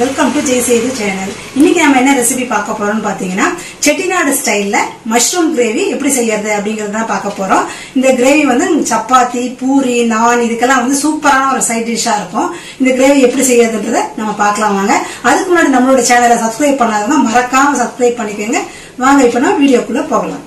welcome to ஜெய்சேது channel இன்னைக்கு நம்ம என்ன ரெசிபி பார்க்க போறோம்னு பாத்தீங்கன்னா செட்டிநாடு ஸ்டைல்ல மஷ்ரூம் கிரேவி எப்படி செய்யறது அப்படிங்கறத தான் பார்க்க போறோம் இந்த கிரேவி வந்து சப்பாத்தி பூரி நான் இதுக்கெல்லாம் வந்து சூப்பரான ஒரு சைட் டிஷ்ஷா இருக்கும் இந்த கிரேவி எப்படி செய்யறதுன்றத நம்ம பார்க்கலாம் வாங்க அதுக்கு முன்னாடி நம்மளோட சேனலை சப்ஸ்கிரைப் பண்ணாதவங்க மறக்காம சப்ஸ்கிரைப் பண்ணிக்கோங்க வாங்க இப்ப நம்ம வீடியோக்குள்ள போகலாம்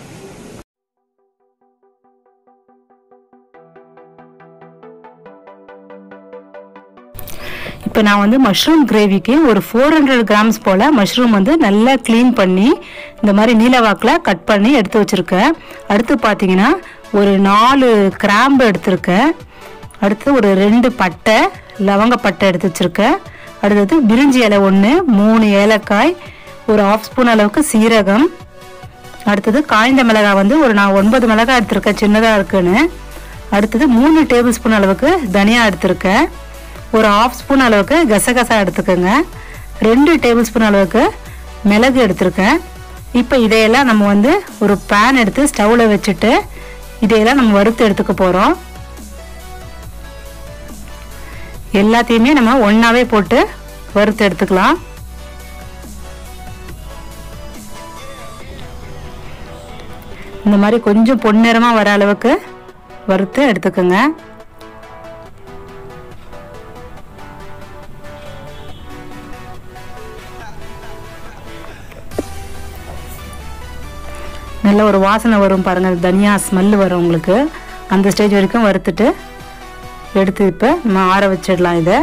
இப்போ நான் வந்து மஷ்ரூம் கிரேவிக்கு ஒரு ஃபோர் ஹண்ட்ரட் கிராம்ஸ் போல் மஷ்ரூம் வந்து நல்லா க்ளீன் பண்ணி இந்த மாதிரி நீலவாக்கில் கட் பண்ணி எடுத்து வச்சுருக்கேன் அடுத்து பார்த்தீங்கன்னா ஒரு நாலு கிராம்பு எடுத்திருக்கேன் அடுத்து ஒரு ரெண்டு பட்டை லவங்க பட்டை எடுத்து வச்சுருக்கேன் அடுத்தது பிரிஞ்சி இலை ஒன்று மூணு ஏலக்காய் ஒரு ஆஃப் ஸ்பூன் அளவுக்கு சீரகம் அடுத்தது காய்ந்த மிளகாய் வந்து ஒரு நான் ஒன்பது மிளகாய் எடுத்திருக்கேன் சின்னதாக இருக்குன்னு அடுத்தது மூணு டேபிள் ஸ்பூன் அளவுக்கு தனியா எடுத்திருக்கேன் ஒரு ஆஃப் ஸ்பூன் அளவுக்கு கசகசா எடுத்துக்கோங்க ரெண்டு டேபிள் ஸ்பூன் அளவுக்கு மிளகு எடுத்திருக்கேன் இப்போ இதையெல்லாம் நம்ம வந்து ஒரு பேன் எடுத்து ஸ்டவ்வில் வச்சுட்டு இதையெல்லாம் நம்ம வறுத்து எடுத்துக்க போகிறோம் எல்லாத்தையுமே நம்ம ஒன்றாவே போட்டு வறுத்து எடுத்துக்கலாம் இந்த மாதிரி கொஞ்சம் பொன்னிறமாக வர அளவுக்கு வறுத்து எடுத்துக்கோங்க நல்ல ஒரு வாசனை வரும் பாருங்கள் தனியா ஸ்மெல் வரும் உங்களுக்கு அந்த ஸ்டேஜ் வரைக்கும் வறுத்துட்டு எடுத்து இப்போ நம்ம ஆற வச்சிடலாம் இதை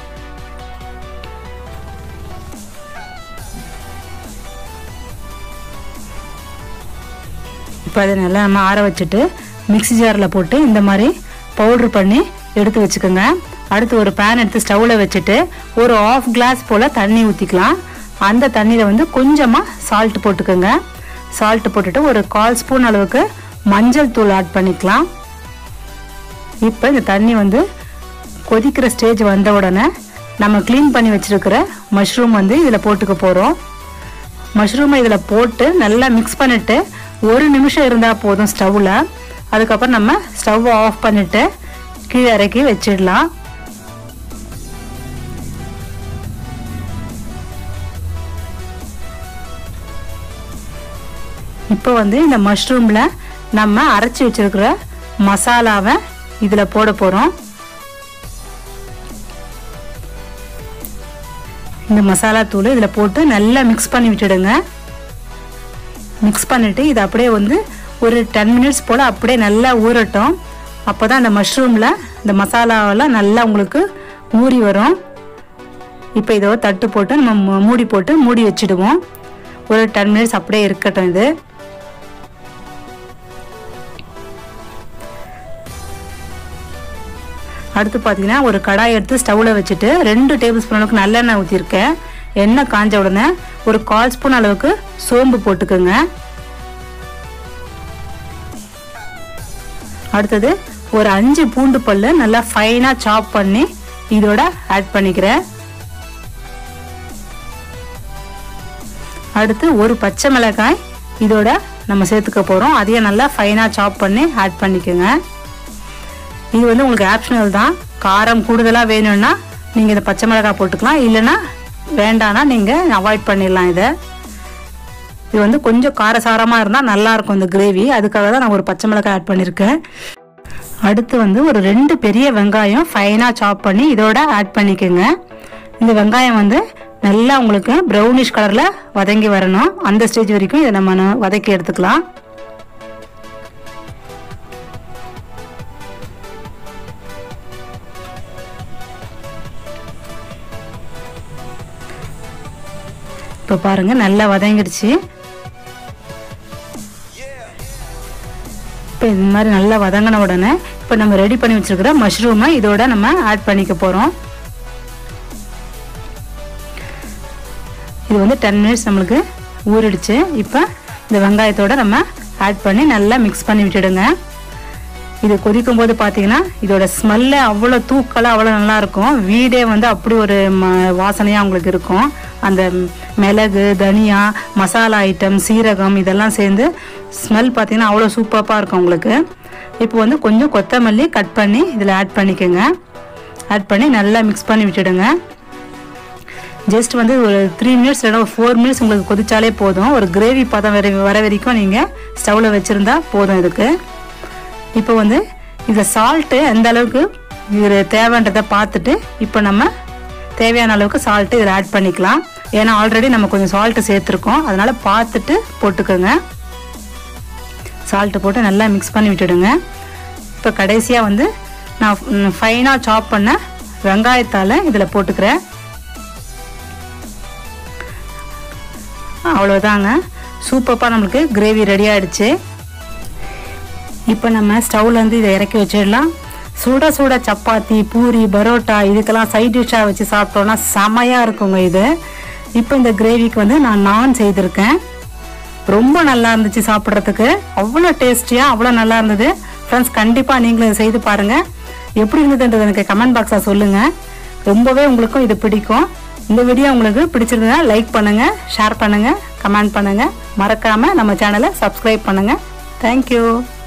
இப்போ அதை நல்லா நம்ம ஆற வச்சுட்டு மிக்ஸி ஜாரில் போட்டு இந்த மாதிரி பவுட்ரு பண்ணி எடுத்து வச்சுக்கோங்க அடுத்து ஒரு பேன் எடுத்து ஸ்டவ்வில் வச்சுட்டு ஒரு ஆஃப் கிளாஸ் போல் தண்ணி ஊற்றிக்கலாம் அந்த தண்ணியில் வந்து கொஞ்சமாக சால்ட் போட்டுக்கோங்க சால்ட் போட்டுட்டு ஒரு கால் ஸ்பூன் அளவுக்கு மஞ்சள் தூள் ஆட் பண்ணிக்கலாம் இப்போ இந்த தண்ணி வந்து கொதிக்கிற ஸ்டேஜ் வந்த உடனே நம்ம க்ளீன் பண்ணி வச்சுருக்கிற மஷ்ரூம் வந்து இதில் போட்டுக்க போகிறோம் மஷ்ரூமை இதில் போட்டு நல்லா மிக்ஸ் பண்ணிவிட்டு ஒரு நிமிஷம் இருந்தால் போதும் ஸ்டவ்வில் அதுக்கப்புறம் நம்ம ஸ்டவ் ஆஃப் பண்ணிவிட்டு கீழே இறக்கி வச்சிடலாம் இப்போ வந்து இந்த மஷ்ரூமில் நம்ம அரைச்சி வச்சிருக்கிற மசாலாவை இதில் போட போகிறோம் இந்த மசாலா தூள் இதில் போட்டு நல்லா மிக்ஸ் பண்ணி விட்டுடுங்க மிக்ஸ் பண்ணிவிட்டு இது அப்படியே வந்து ஒரு டென் மினிட்ஸ் போல் அப்படியே நல்லா ஊறட்டும் அப்போ தான் அந்த மஷ்ரூமில் இந்த மசாலாவெல்லாம் நல்லா உங்களுக்கு ஊறி வரும் இப்போ இதோ தட்டு போட்டு நம்ம மூடி போட்டு மூடி வச்சுடுவோம் ஒரு டென் மினிட்ஸ் அப்படியே இருக்கட்டும் இது அடுத்து பார்த்தீங்கன்னா ஒரு கடாய் எடுத்து ஸ்டவ்வில் வச்சுட்டு ரெண்டு டேபிள் ஸ்பூன் அளவுக்கு நல்லெண்ணெய் ஊற்றிருக்கேன் எண்ணெய் காஞ்ச உடனே ஒரு கால் ஸ்பூன் அளவுக்கு சோம்பு போட்டுக்கோங்க அடுத்தது ஒரு அஞ்சு பூண்டு பல்லு நல்லா ஃபைனாக சாப் பண்ணி இதோட ஆட் பண்ணிக்கிறேன் அடுத்து ஒரு பச்சை மிளகாய் இதோட நம்ம சேர்த்துக்க போகிறோம் அதையும் நல்லா ஃபைனாக சாப் பண்ணி ஆட் பண்ணிக்கோங்க இது வந்து உங்களுக்கு ஆப்ஷனல் தான் காரம் கூடுதலாக வேணும்னா நீங்கள் இந்த பச்சை மிளகாய் போட்டுக்கலாம் இல்லைன்னா வேண்டானா நீங்கள் அவாய்ட் பண்ணிடலாம் இதை இது வந்து கொஞ்சம் காரசாரமாக இருந்தால் நல்லாயிருக்கும் இந்த கிரேவி அதுக்காக தான் நான் ஒரு பச்சை மிளகாய் ஆட் பண்ணியிருக்கேன் அடுத்து வந்து ஒரு ரெண்டு பெரிய வெங்காயம் ஃபைனாக சாப் பண்ணி இதோட ஆட் பண்ணிக்கோங்க இந்த வெங்காயம் வந்து நல்லா உங்களுக்கு ப்ரௌனிஷ் கலரில் வதங்கி வரணும் அந்த ஸ்டேஜ் வரைக்கும் இதை நம்ம வதக்கி எடுத்துக்கலாம் இப்போ பாருங்க நல்லா வதங்கிடுச்சு இப்போ இந்த மாதிரி நல்லா வதங்கின உடனே இப்போ நம்ம ரெடி பண்ணி வச்சிருக்கிற மஷ்ரூமை இதோட நம்ம ஆட் பண்ணிக்க போகிறோம் இது வந்து டென் மினிட்ஸ் நம்மளுக்கு ஊறிடுச்சு இப்போ இந்த வெங்காயத்தோட நம்ம ஆட் பண்ணி நல்லா மிக்ஸ் பண்ணி விட்டுடுங்க இது கொதிக்கும் போது பார்த்தீங்கன்னா இதோட ஸ்மெல்ல அவ்வளோ தூக்கலாக அவ்வளோ நல்லா இருக்கும் வீடே வந்து அப்படி ஒரு ம வாசனையாக உங்களுக்கு இருக்கும் அந்த மிளகு தனியா மசாலா ஐட்டம் சீரகம் இதெல்லாம் சேர்ந்து ஸ்மெல் பார்த்தீங்கன்னா அவ்வளோ சூப்பராக இருக்கும் உங்களுக்கு இப்போ வந்து கொஞ்சம் கொத்தமல்லி கட் பண்ணி இதில் ஆட் பண்ணிக்கோங்க ஆட் பண்ணி நல்லா மிக்ஸ் பண்ணி விட்டுடுங்க ஜஸ்ட் வந்து ஒரு த்ரீ மினிட்ஸ் இல்லைனா ஒரு ஃபோர் மினிட்ஸ் உங்களுக்கு கொதிச்சாலே போதும் ஒரு கிரேவி பதம் வர வர வரைக்கும் நீங்கள் ஸ்டவ்வில் வச்சுருந்தா போதும் இதுக்கு இப்போ வந்து இதில் சால்ட்டு எந்த அளவுக்கு இது தேவைன்றதை பார்த்துட்டு இப்போ நம்ம தேவையான அளவுக்கு சால்ட்டு இதில் ஆட் பண்ணிக்கலாம் ஏன்னா ஆல்ரெடி நம்ம கொஞ்சம் சால்ட்டு சேர்த்துருக்கோம் அதனால் பார்த்துட்டு போட்டுக்கோங்க சால்ட்டு போட்டு நல்லா மிக்ஸ் பண்ணி விட்டுடுங்க இப்போ கடைசியாக வந்து நான் ஃபைனாக சாப் பண்ண வெங்காயத்தால் இதில் போட்டுக்கிறேன் அவ்வளோதாங்க சூப்பராக நம்மளுக்கு கிரேவி ரெடி ஆயிடுச்சு இப்போ நம்ம ஸ்டவ்லேருந்து இதை இறக்கி வச்சிடலாம் சுட சுட சப்பாத்தி பூரி பரோட்டா இதுக்கெல்லாம் சைட் டிஷ்ஷாக வச்சு சாப்பிட்டோன்னா செமையாக இருக்குங்க இது இப்போ இந்த கிரேவிக்கு வந்து நான் நான் செய்திருக்கேன் ரொம்ப நல்லா இருந்துச்சு சாப்பிட்றதுக்கு அவ்வளோ டேஸ்டியாக அவ்வளோ நல்லா இருந்தது ஃப்ரெண்ட்ஸ் கண்டிப்பாக நீங்களும் இதை செய்து பாருங்கள் எப்படி இருந்ததுன்றது எனக்கு கமெண்ட் பாக்ஸில் சொல்லுங்கள் ரொம்பவே உங்களுக்கும் இது பிடிக்கும் இந்த வீடியோ உங்களுக்கு பிடிச்சிருந்ததுன்னா லைக் பண்ணுங்கள் ஷேர் பண்ணுங்கள் கமெண்ட் பண்ணுங்கள் மறக்காமல் நம்ம சேனலை சப்ஸ்கிரைப் பண்ணுங்கள் தேங்க்யூ